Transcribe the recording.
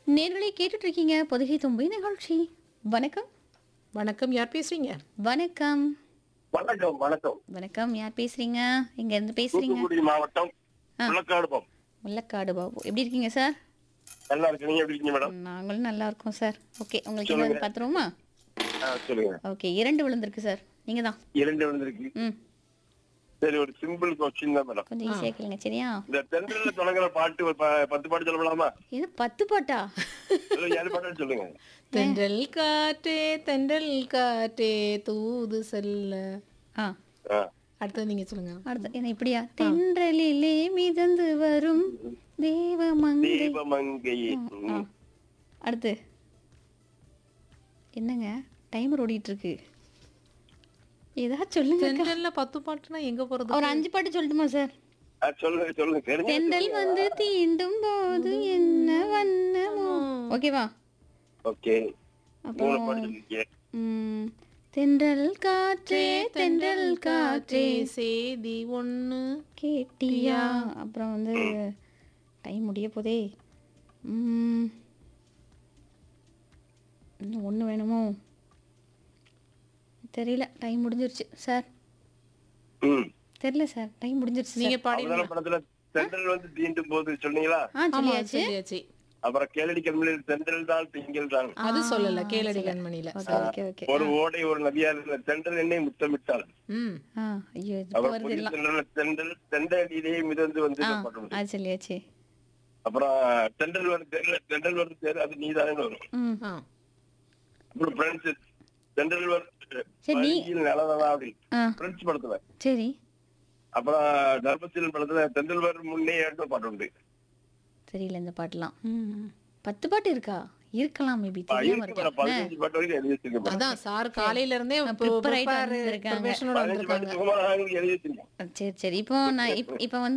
நேர்களை கேட்டுட்டு இருக்கீங்க பொதுகை தும்பி நிகழ்ச்சி வணக்கம் வணக்கம் யார் பேசுறீங்க வணக்கம் வணக்கம் வணக்கம் வணக்கம் யார் பேசுறீங்க எங்க இருந்து பேசுறீங்க தூத்துக்குடி மாவட்டம் ஆ. முள்ளக்காடுப்பம் முல்லக்காடு பாபு எப்படி இருக்கீங்க சார் நல்லா இருக்கு நீங்க எப்படி இருக்கீங்க மேடம் நாங்களும் நல்லா இருக்கோம் சார் ஓகே உங்களுக்கு சொல்லுங்க. ஏதாவது பார்த்துருவோமா ஆ, சொல்லுங்க ஓகே இரண்டு விழுந்திருக்கு சார் நீங்க தான் இரண்டு வந்திருக்கு ம் சரி ஒரு சிம்பிள் கொஸ்டின் தான் மேடம் கொஞ்சம் ஈஸியாக கேளுங்க சரியா இந்த தென்றல்ல தொடங்குற பாட்டு ஒரு ப- பத்து பாட்டு சொல்லலாமா இது பத்து பாட்டா இல்ல ஏழு பாட்டு சொல்லுங்க தென்றல் காற்றே தென்றல் காற்றே தூது செல்ல ஆ ஆ. அடுத்தது நீங்க சொல்லுங்க அடுத்து என்ன இப்படியா தென்றலிலே மிதந்து வரும் தேவமங்கை தீபமங்கையே ஆ. அடுத்து என்னங்க டைமர் ஓடிட்டு இருக்கு ஏதாச்சும் சொல்லுங்க அக்கா. தென்றல்ல பத்து பாட்டுனா எங்க போறது ஒரு அஞ்சு பாட்டு சொல்லட்டுமா சார் ஆ, சொல்லுங்க சொல்லுங்க தெரிஞ்சா தென்றல் வந்து தீண்டும் போது என்ன வண்ணமோ ஓகேவா ஓகே மூணு அப்புறம் பாட்டு சொல்லிருக்கீங்க ம், தென்றல் காற்றே தென்றல் காற்றே சேதி ஒண்ணு கேட்டியா அப்புறம் வந்து டைம் முடிய போதே ம், இன்னும் ஒன்று வேணுமோ தெரியல டைம் முடிஞ்சிருச்சு சார் ம் தெரியல சார் டைம் முடிஞ்சிருச்சு நீங்க சார் பாடி அவதான படத்துல தென்றல் வந்து தீண்டும் போது சொன்னீங்களா ஆ ஆமா சொல்லியாச்சு சொல்லியாச்சு அப்புறம் கேளடி கண்மணியில் தென்றல் தான் திங்கள் தான் அது சொல்லல கேளடி கண்மணியில ஓகே ஓகே ஓகே ஒரு ஓடை ஒரு நதியா இருக்கிற தென்றல் என்னை முத்தமிட்டாள் ம் ஆ ஐயோ இது அப்புறம் வருது புதிய எல்லாம் தென்றல் தென்றல் தென்றலிலே மிதந்து வந்து ஆ பாட்டு வரும். அது சொல்லியாச்சு அப்புறம் தென்றல் வரும் தென்றல் தென்றல் வரும் தேர் அது நீதானே வரும் ம் ஆ அப்புறம் பிரெண்ட்ஸ் தென்றல் வரும் சரி, நீ- வழியில் நிலவரா அப்படி ஆ பிரெண்ட்ஸ் படத்துல சரி அப்புறம் தர்மசீலன் படத்துல தென்றல் வரும் முன்னே எடுத்த பாட்டு உண்டு தெரியல இந்த பாட்டுலாம் ம். பத்து பாட்டு இருக்கா இருக்கலாம் மேபி ஆ, தெரியாம இருக்கு மேடம். இருக்கலாம் பதினஞ்சு பாட்டு வரைக்கும் எழுதி வச்சிருக்கேன் மேடம். அதான் சார் காலையில இருந்தே prepare ஆயிட்டு வந்திருக்காங்க. ப்ரொஃபஷனல் பதினஞ்சு பாட்டு வந்திருக்காங்க சுகுமாரன் எழுதி வச்சிருக்கேன் சரி சரி இப்போ நான் இப் இப்போ வந்து